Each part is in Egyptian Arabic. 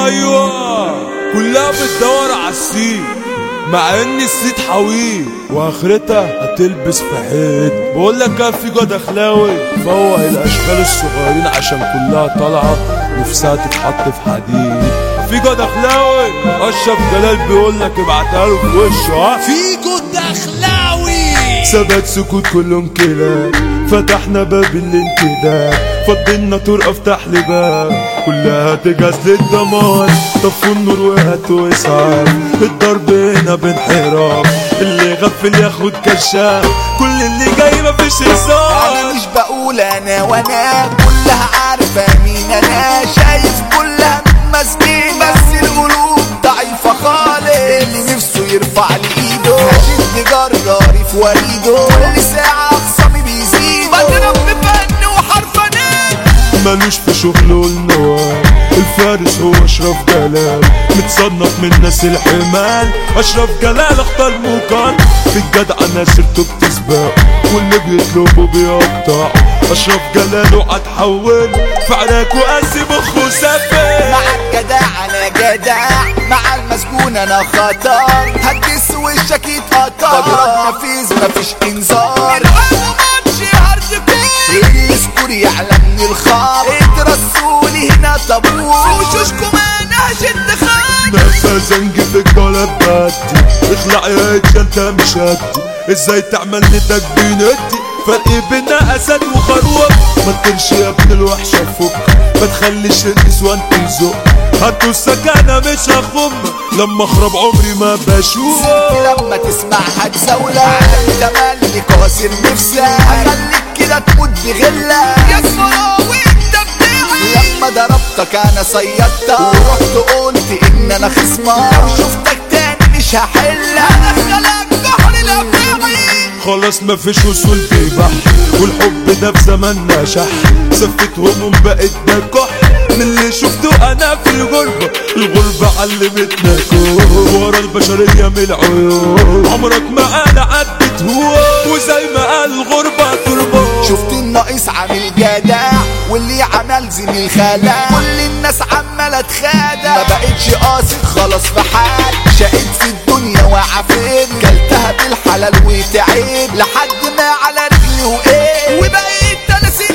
ايوه كلها بتدور على السيد مع ان السيد حويل واخرتها هتلبس في حيط بقول لك يا فيجو دخلاوي فوق الاشكال الصغيرين عشان كلها طالعه نفسها تتحط في حديد فيجو دخلاوي اشرف جلال بيقول لك ابعتها له في وشه ها فيجو الدخلاوي ثبت سكوت كلهم كلاب فتحنا باب الانتداب فضلنا طرقة افتح لي باب كلها تجهز للدمار طفوا النور وهاتوا اسعاف الضرب هنا بانحراف اللي غفل ياخد كشاف كل اللي جاي مفيش هزار انا مش بقول انا وانا كلها عارفة مين انا شايف كلها ماسكين بس القلوب ضعيفة خالص اللي نفسه يرفع لي ايده هشد جراري في وريده كل ساعة اخصامي بيزيد بضرب بفن وحرفنان مالوش في شغله النوار الفارس هو اشرف جلال متصنف من ناس الحمال اشرف جلال اختار مكان في الجدع ناسرته بتسبق واللي بيطلبه بيقطع اشرف جلال وهتحول في عراك وقاسي مخه سافر مع الجدع انا جدع مع المسجون انا خطر هتجس وشك يتقطع بضرب نفيذ مفيش انذار السكور يعلمني الخار اترسولي هنا طابور وشوشكم انا هشد خان نفسها زنج في الجولة باتي اخلع يا اتش انت مش هدي ازاي تعمل ندك بندي فرق بينا اسد وخروف ما تكونش يا ابن الوحشة فك ما تخليش النسوان تزق هاتوا السكانة مش هخم لما اخرب عمري ما بشوف لما تسمعها تزولة عالم تملي كاسر نفسك هخليك كده تموت بغلة يا اسمراوي انت بتاعي لما ضربتك انا صيدتك ورحت قلت ان انا خصمك لو شفتك تاني مش هحلك انا خلق بحر الافاعي خلاص مفيش وصول في بحر والحب ده في زماننا شح سفت هموم بقت بكح من اللي شفته انا في الغربة الغربة علمتنا كون ورا البشرية من العيون عمرك ما انا عدت هو وزي ما قال الغربة تربة شفت الناقص عامل جدع واللي عمل زميل خلع كل الناس عمالة تخادع ما بقتش قاصد خلاص في حال شقيت في الدنيا وعفيت كلتها بالحلال وتعيد لحد ما على رجلي وايه وبقيت انا سيد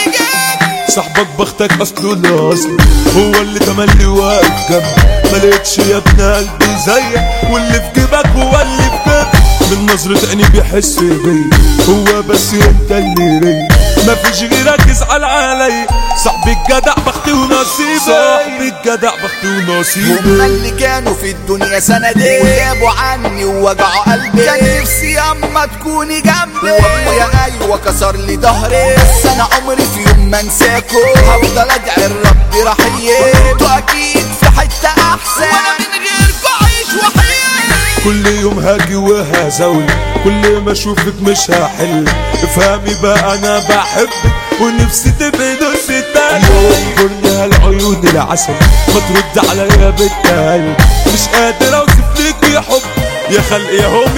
البجاد صاحبك بختك اصله الاصل هو اللي تملي واقف جنبك ما لقيتش يا ابن قلبي زيك واللي في جيبك هو اللي في جيبك من نظرة عيني بيحس بيا هو بس انت اللي ليا مفيش غيرك يزعل عليا صاحبي الجدع بختي ونصيبي صاحبي الجدع بختي ونصيبي هما اللي كانوا في الدنيا سندين وغابوا عني ووجعوا قلبي كان نفسي اما تكوني جنبي وابويا ايوه كسر لي ظهري بس انا عمري في يوم ما انساكوا هفضل ادعي الرب رحيم انتوا اكيد في حته احسن وانا من غيركوا عايش وحيد كل يوم هاجي وهزول كل ما اشوفك مش هحل افهمي بقى انا بحبك ونفسي تبقي نص تاني ينظرني هالعيون العسل ما ترد عليا بالتالي مش قادر اوصف لك يا حب يا خلق يا هم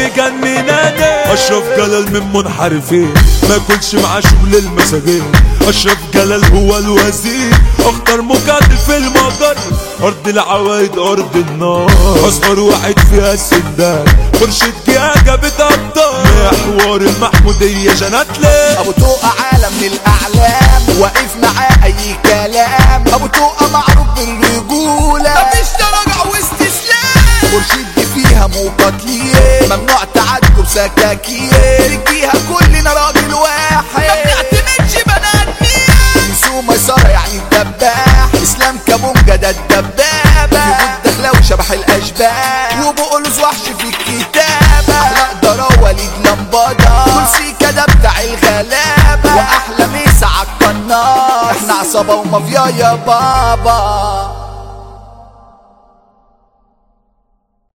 جنناني اشرف جلال من منحرفين ما كنش معاه شغل المساجين اشرف جلال هو الوزير اختار مقاتل في المجر ارض العوايد ارض النار اصغر واحد فيها السندان مرشد جهه جابت ابطال محور المحموديه جناتلي ابو توقع عالم من الاعلام واقف معاه اي كلام ابو توقع معروف بالرجوله مفيش تراجع واستسلام مرشد فيها مقاتلين ممنوع تعدوا بسكاكين فيها كلنا راجل واحد ما بنعتمدش بنات مين نسوه ميسرة يعني الدباح اسلام كابونجا ده الدبابة يقول دخلاوي شبح الاشباح وبقولوز وحش في الكتابة اخلاق ضرا وليد لمبادة كرسي كده بتاع الغلابة واحلى ميسة عالقناص احنا عصابة ومافيا يا بابا